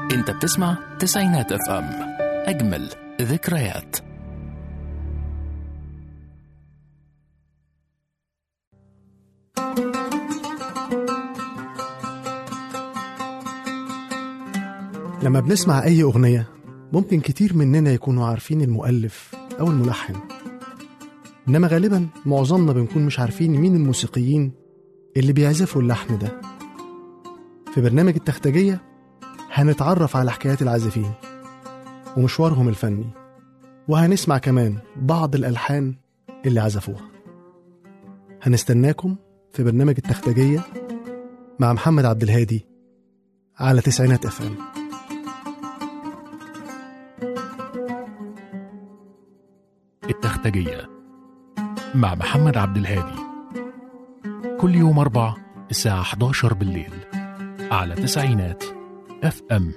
انت بتسمع تسعينات اف ام اجمل ذكريات لما بنسمع أي أغنية ممكن كتير مننا يكونوا عارفين المؤلف أو الملحن إنما غالبا معظمنا بنكون مش عارفين مين الموسيقيين اللي بيعزفوا اللحن ده في برنامج التختجية هنتعرف على حكايات العازفين ومشوارهم الفني وهنسمع كمان بعض الألحان اللي عزفوها هنستناكم في برنامج التختجية مع محمد عبد الهادي على تسعينات اف ام التختجية مع محمد عبد الهادي كل يوم أربع الساعة 11 بالليل على تسعينات اف ام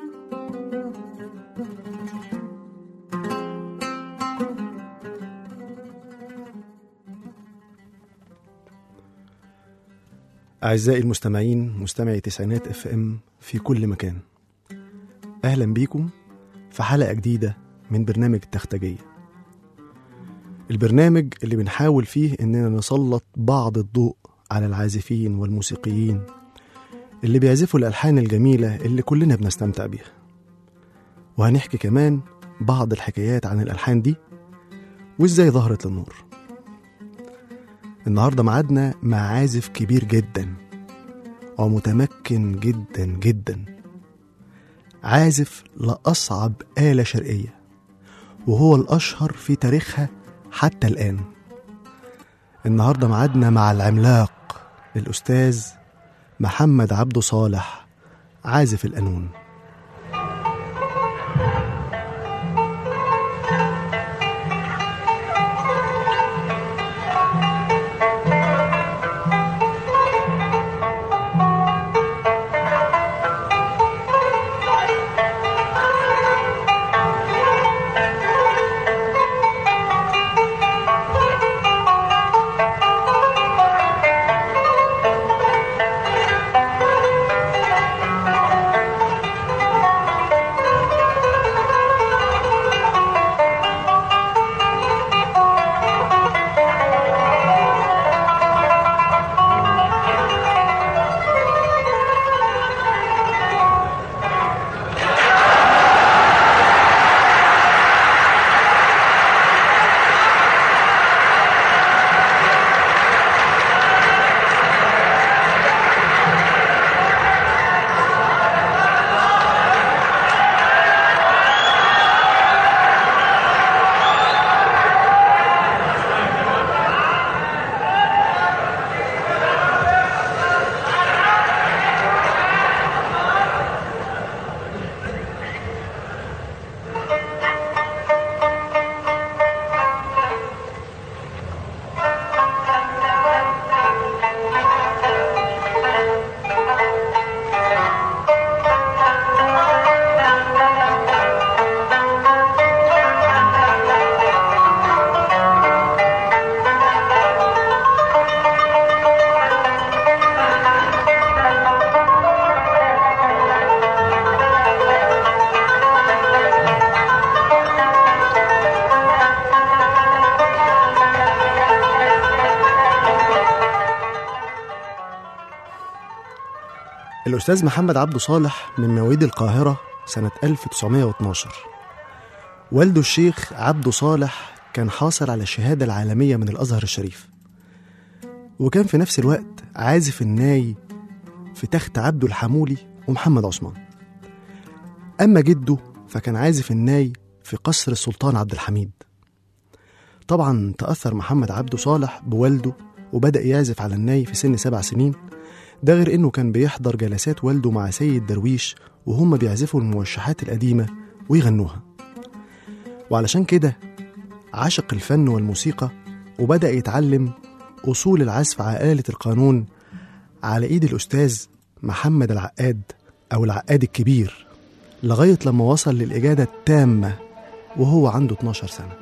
أعزائي المستمعين مستمعي تسعينات اف ام في كل مكان أهلا بيكم في حلقة جديدة من برنامج التختجية البرنامج اللي بنحاول فيه إننا نسلط بعض الضوء على العازفين والموسيقيين اللي بيعزفوا الألحان الجميلة اللي كلنا بنستمتع بيها وهنحكي كمان بعض الحكايات عن الألحان دي وإزاي ظهرت للنور النهاردة معادنا مع عازف كبير جدا ومتمكن جدا جدا عازف لأصعب آلة شرقية وهو الأشهر في تاريخها حتى الآن النهاردة معادنا مع العملاق الأستاذ محمد عبده صالح عازف القانون الأستاذ محمد عبده صالح من مواليد القاهرة سنة 1912 والده الشيخ عبده صالح كان حاصل على الشهادة العالمية من الأزهر الشريف وكان في نفس الوقت عازف الناي في تخت عبده الحمولي ومحمد عثمان أما جده فكان عازف الناي في قصر السلطان عبد الحميد طبعا تأثر محمد عبده صالح بوالده وبدأ يعزف على الناي في سن سبع سنين ده غير انه كان بيحضر جلسات والده مع سيد درويش وهم بيعزفوا الموشحات القديمة ويغنوها وعلشان كده عشق الفن والموسيقى وبدأ يتعلم أصول العزف على آلة القانون على إيد الأستاذ محمد العقاد أو العقاد الكبير لغاية لما وصل للإجادة التامة وهو عنده 12 سنة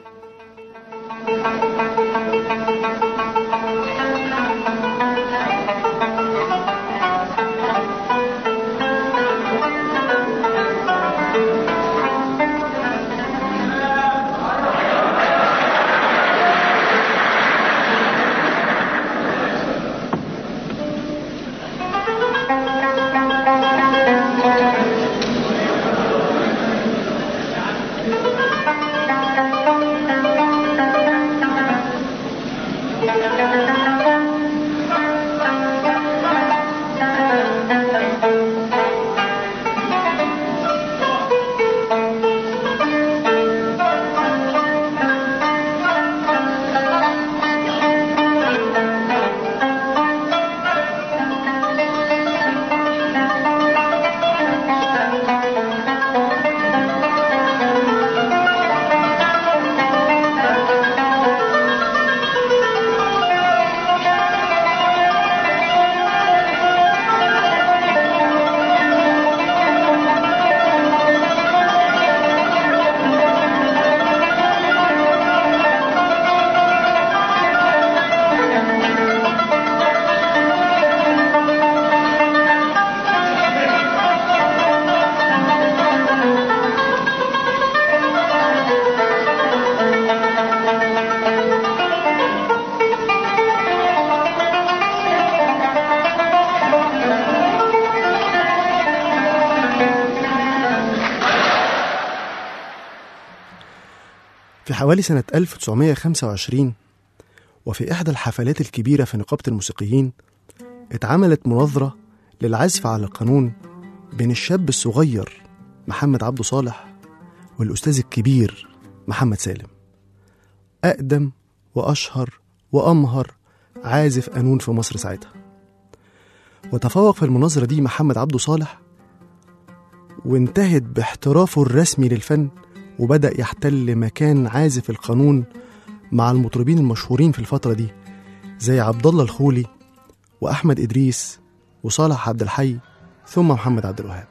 في حوالي سنة 1925 وفي إحدى الحفلات الكبيرة في نقابة الموسيقيين اتعملت مناظرة للعزف على القانون بين الشاب الصغير محمد عبده صالح والأستاذ الكبير محمد سالم أقدم وأشهر وأمهر عازف قانون في مصر ساعتها وتفوق في المناظرة دي محمد عبده صالح وانتهت باحترافه الرسمي للفن وبدأ يحتل مكان عازف القانون مع المطربين المشهورين في الفترة دي زي عبد الله الخولي وأحمد إدريس وصالح عبد الحي ثم محمد عبد الوهاب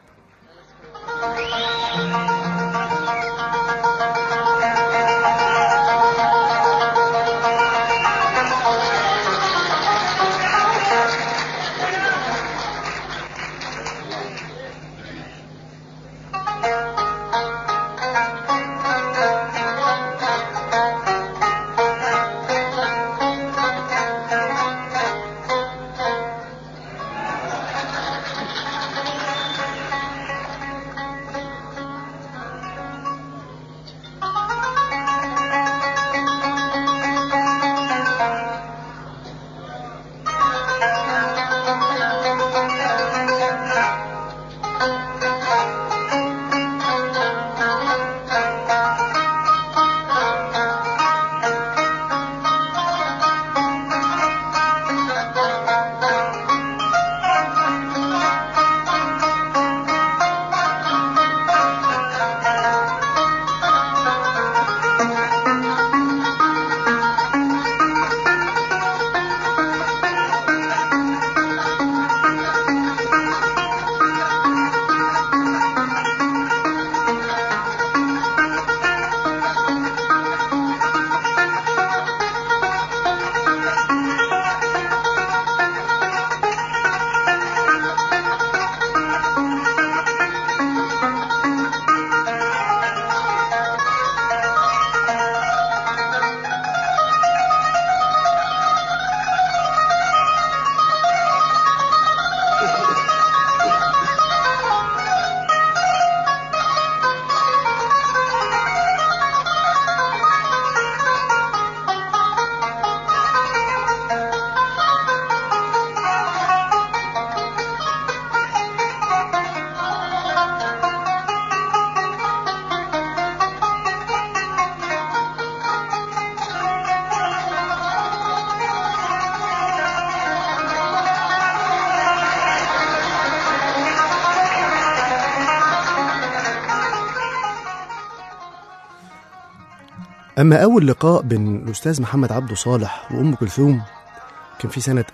أما أول لقاء بين الأستاذ محمد عبده صالح وأم كلثوم كان في سنة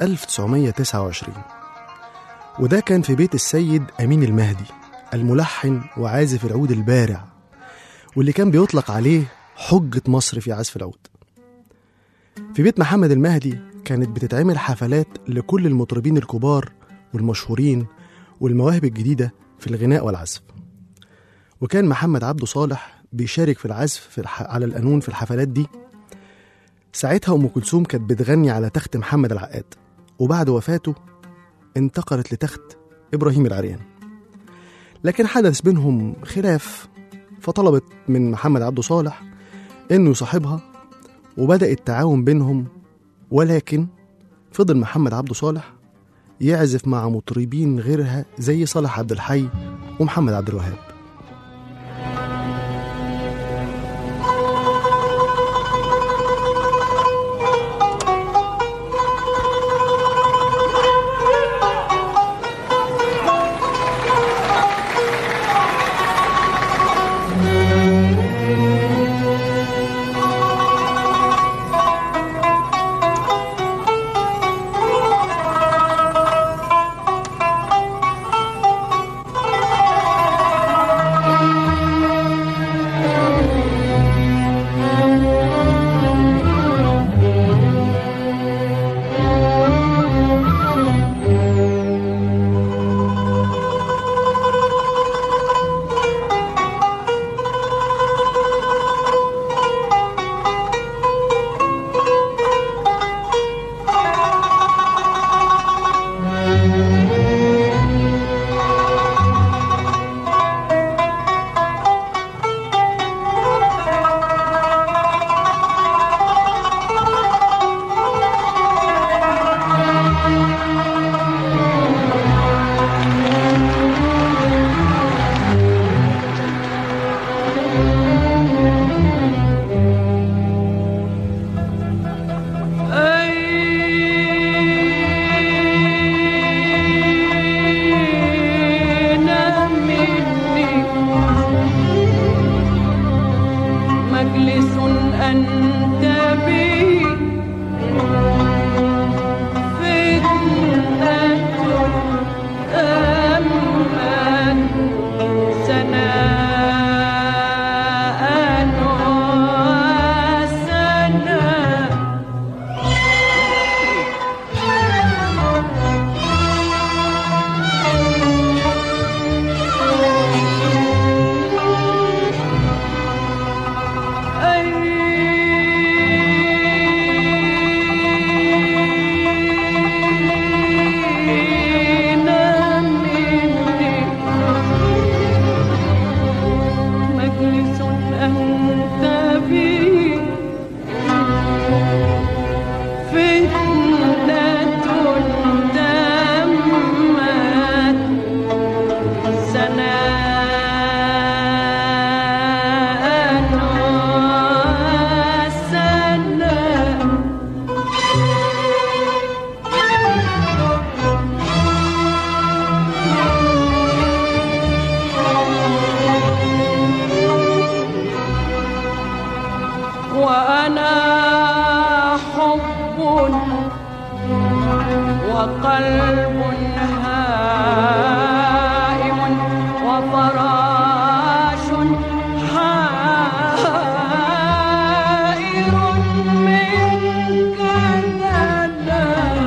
1929 وده كان في بيت السيد أمين المهدي الملحن وعازف العود البارع واللي كان بيطلق عليه حجة مصر في عزف العود في بيت محمد المهدي كانت بتتعمل حفلات لكل المطربين الكبار والمشهورين والمواهب الجديدة في الغناء والعزف وكان محمد عبده صالح بيشارك في العزف في الح... على القانون في الحفلات دي ساعتها أم كلثوم كانت بتغني على تخت محمد العقاد وبعد وفاته انتقلت لتخت إبراهيم العريان لكن حدث بينهم خلاف فطلبت من محمد عبده صالح إنه يصاحبها وبدأ التعاون بينهم ولكن فضل محمد عبده صالح يعزف مع مطربين غيرها زي صالح عبد الحي ومحمد عبد الوهاب وقلب هائم وفراش حائر منك ندى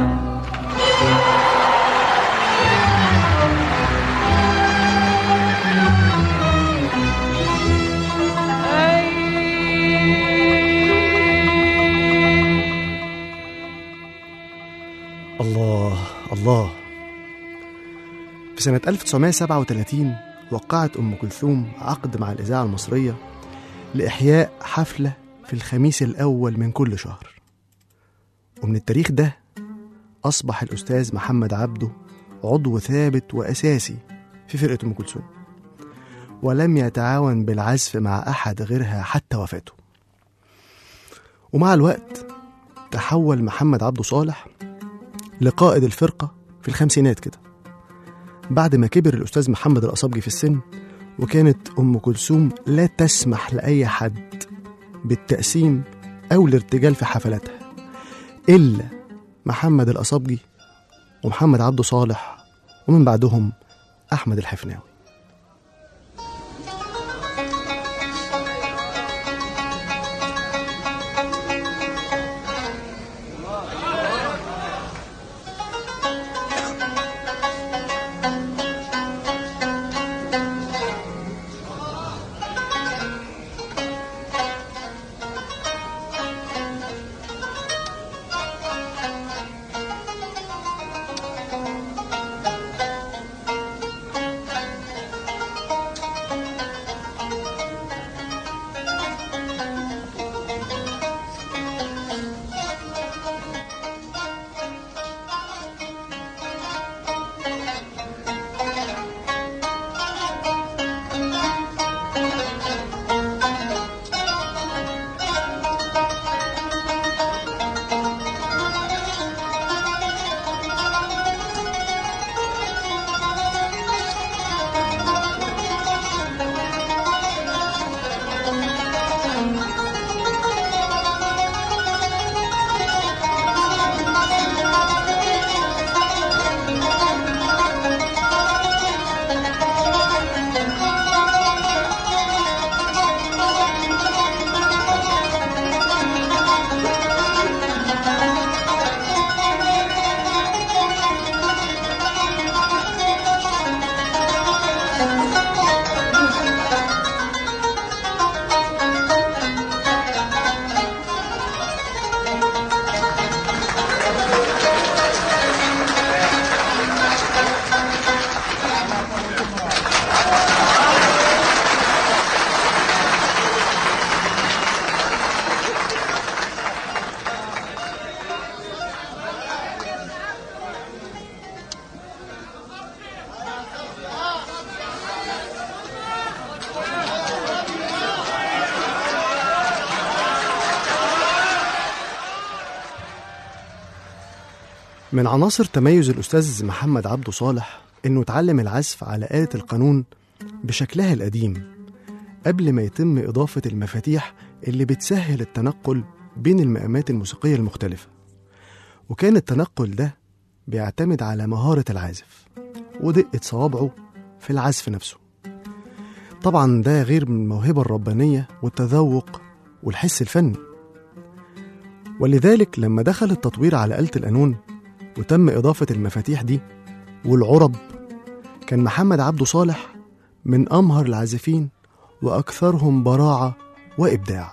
الله الله في سنة 1937 وقعت أم كلثوم عقد مع الإذاعة المصرية لإحياء حفلة في الخميس الأول من كل شهر ومن التاريخ ده أصبح الأستاذ محمد عبده عضو ثابت وأساسي في فرقة أم كلثوم ولم يتعاون بالعزف مع أحد غيرها حتى وفاته ومع الوقت تحول محمد عبده صالح لقائد الفرقة في الخمسينات كده بعد ما كبر الأستاذ محمد الأصابجي في السن وكانت أم كلثوم لا تسمح لأي حد بالتقسيم أو الارتجال في حفلاتها إلا محمد الأصابجي ومحمد عبده صالح ومن بعدهم أحمد الحفناوي من عناصر تميز الأستاذ محمد عبده صالح إنه اتعلم العزف على آلة القانون بشكلها القديم قبل ما يتم إضافة المفاتيح اللي بتسهل التنقل بين المقامات الموسيقية المختلفة وكان التنقل ده بيعتمد على مهارة العازف ودقة صوابعه في العزف نفسه طبعا ده غير من الموهبة الربانية والتذوق والحس الفني ولذلك لما دخل التطوير على آلة القانون وتم إضافة المفاتيح دي والعرب كان محمد عبده صالح من أمهر العازفين وأكثرهم براعة وإبداع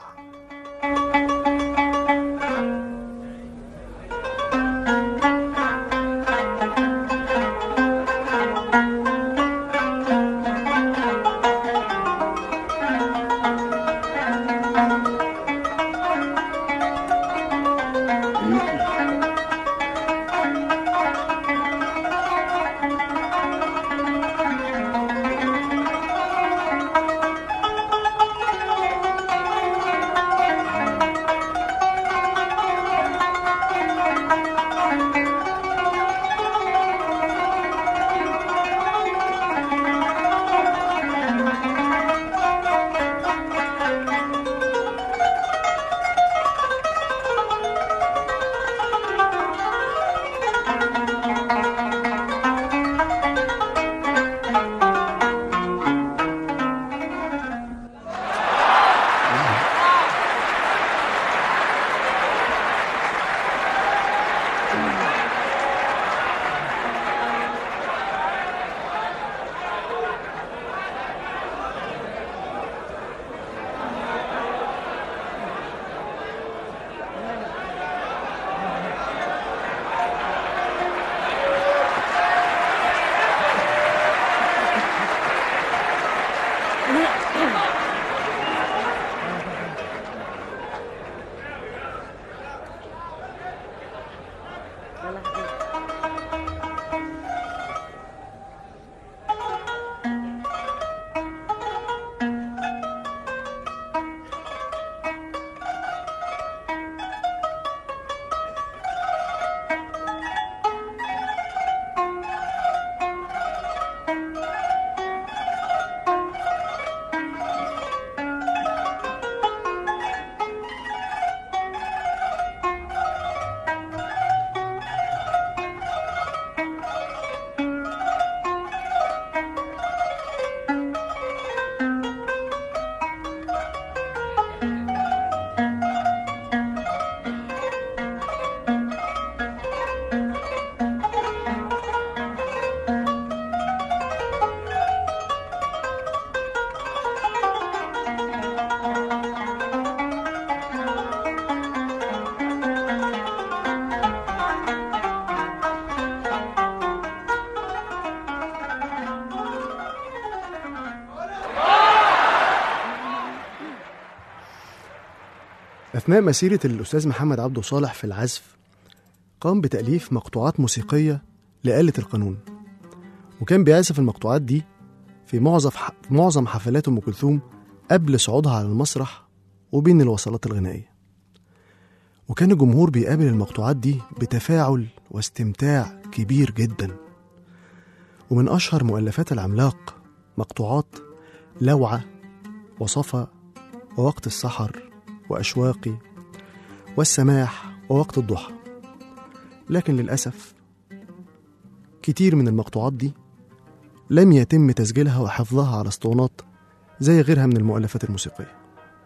أثناء مسيرة الأستاذ محمد عبده صالح في العزف قام بتأليف مقطوعات موسيقية لآلة القانون وكان بيعزف المقطوعات دي في معظم معظم حفلات أم كلثوم قبل صعودها على المسرح وبين الوصلات الغنائية وكان الجمهور بيقابل المقطوعات دي بتفاعل واستمتاع كبير جدا ومن أشهر مؤلفات العملاق مقطوعات لوعة وصفا ووقت السحر وأشواقي والسماح ووقت الضحى لكن للأسف كتير من المقطوعات دي لم يتم تسجيلها وحفظها على اسطوانات زي غيرها من المؤلفات الموسيقية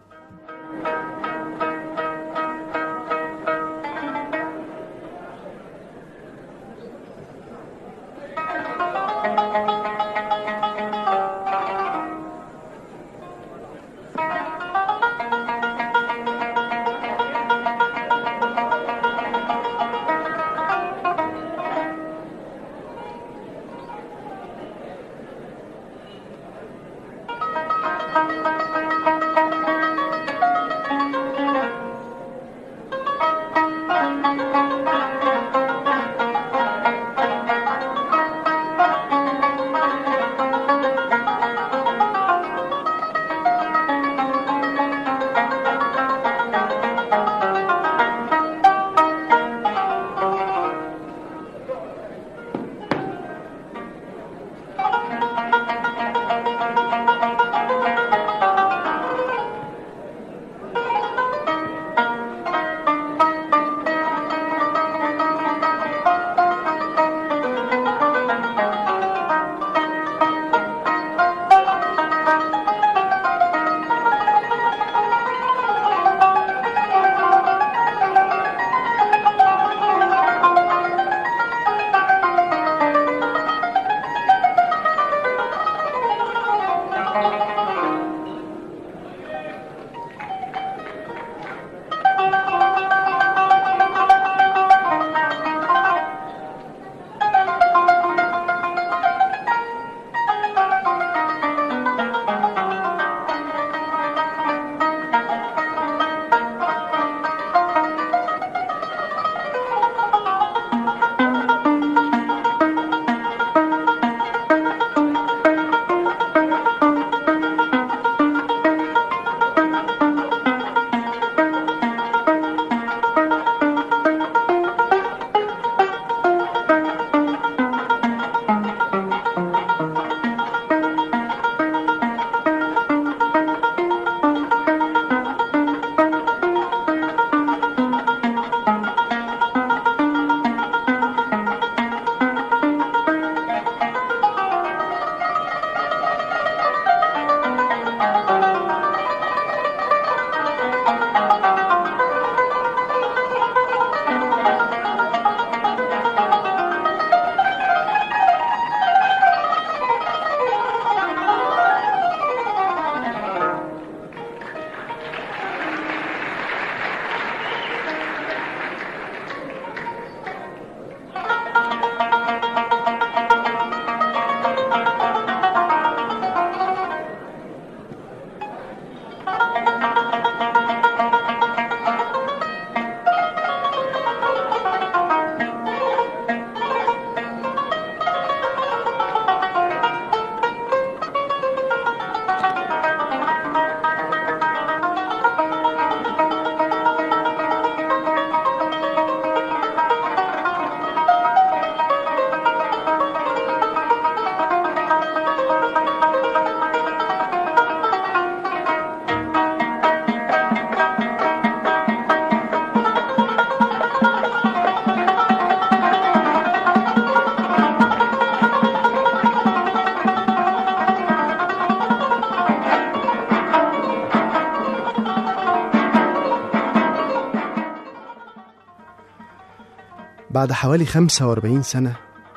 بعد حوالي 45 سنة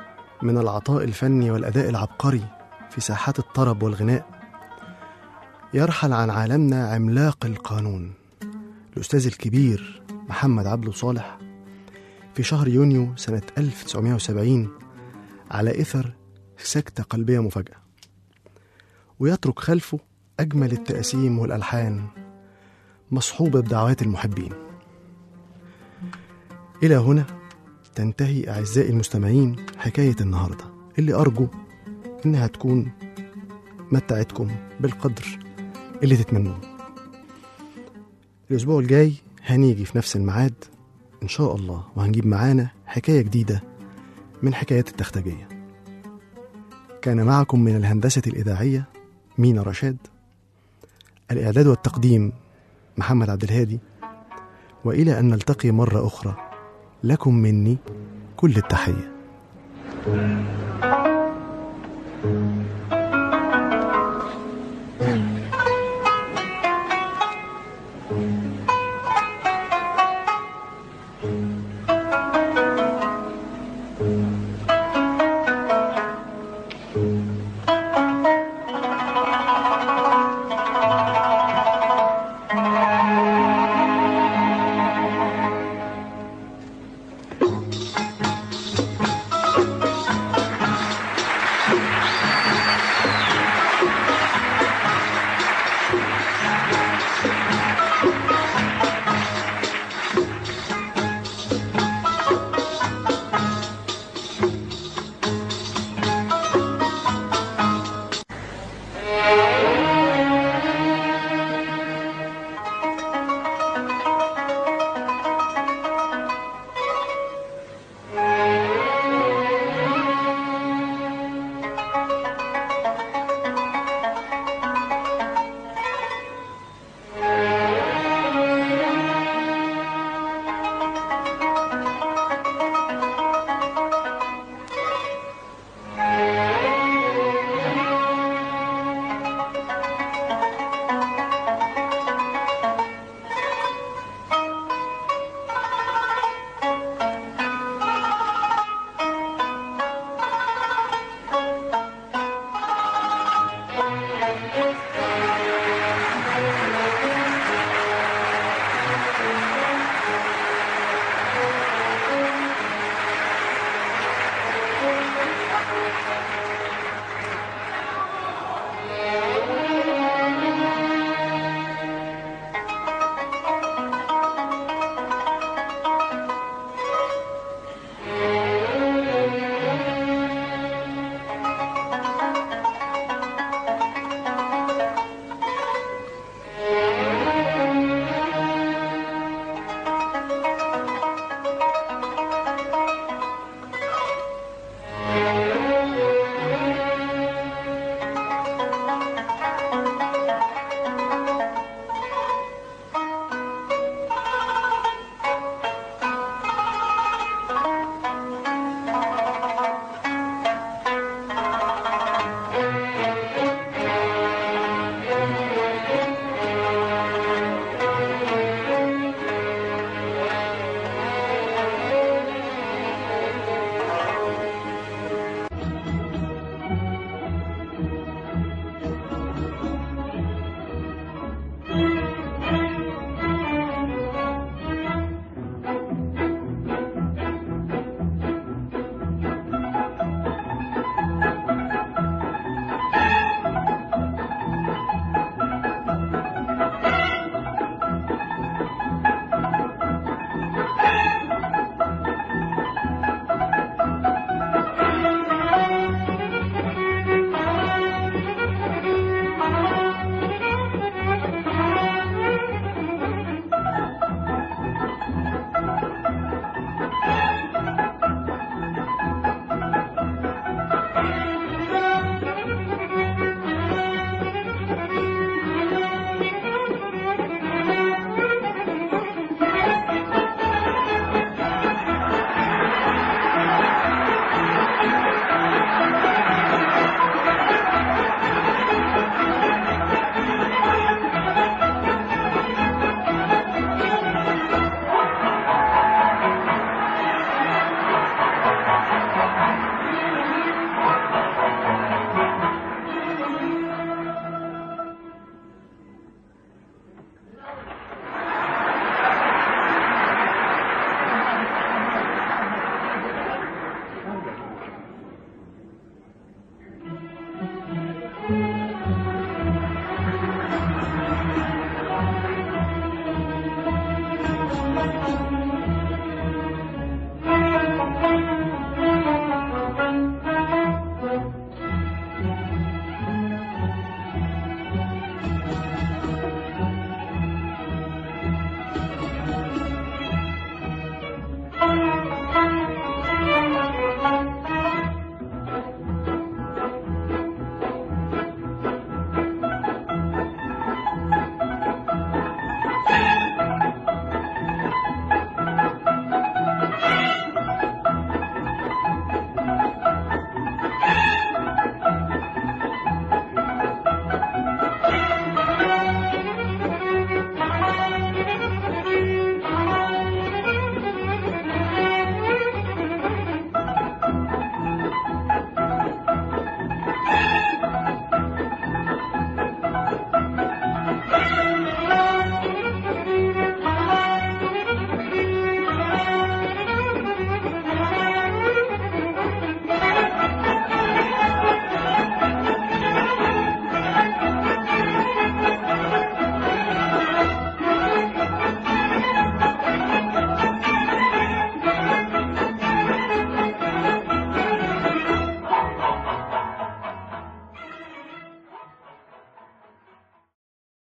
من العطاء الفني والأداء العبقري في ساحات الطرب والغناء يرحل عن عالمنا عملاق القانون الأستاذ الكبير محمد عبده صالح في شهر يونيو سنة 1970 على إثر سكتة قلبية مفاجئة ويترك خلفه أجمل التقاسيم والألحان مصحوبة بدعوات المحبين إلى هنا تنتهي أعزائي المستمعين حكاية النهاردة اللي أرجو إنها تكون متعتكم بالقدر اللي تتمنوه الأسبوع الجاي هنيجي في نفس الميعاد إن شاء الله وهنجيب معانا حكاية جديدة من حكايات التختجية كان معكم من الهندسة الإذاعية مينا رشاد الإعداد والتقديم محمد عبد الهادي وإلى أن نلتقي مرة أخرى لكم مني كل التحية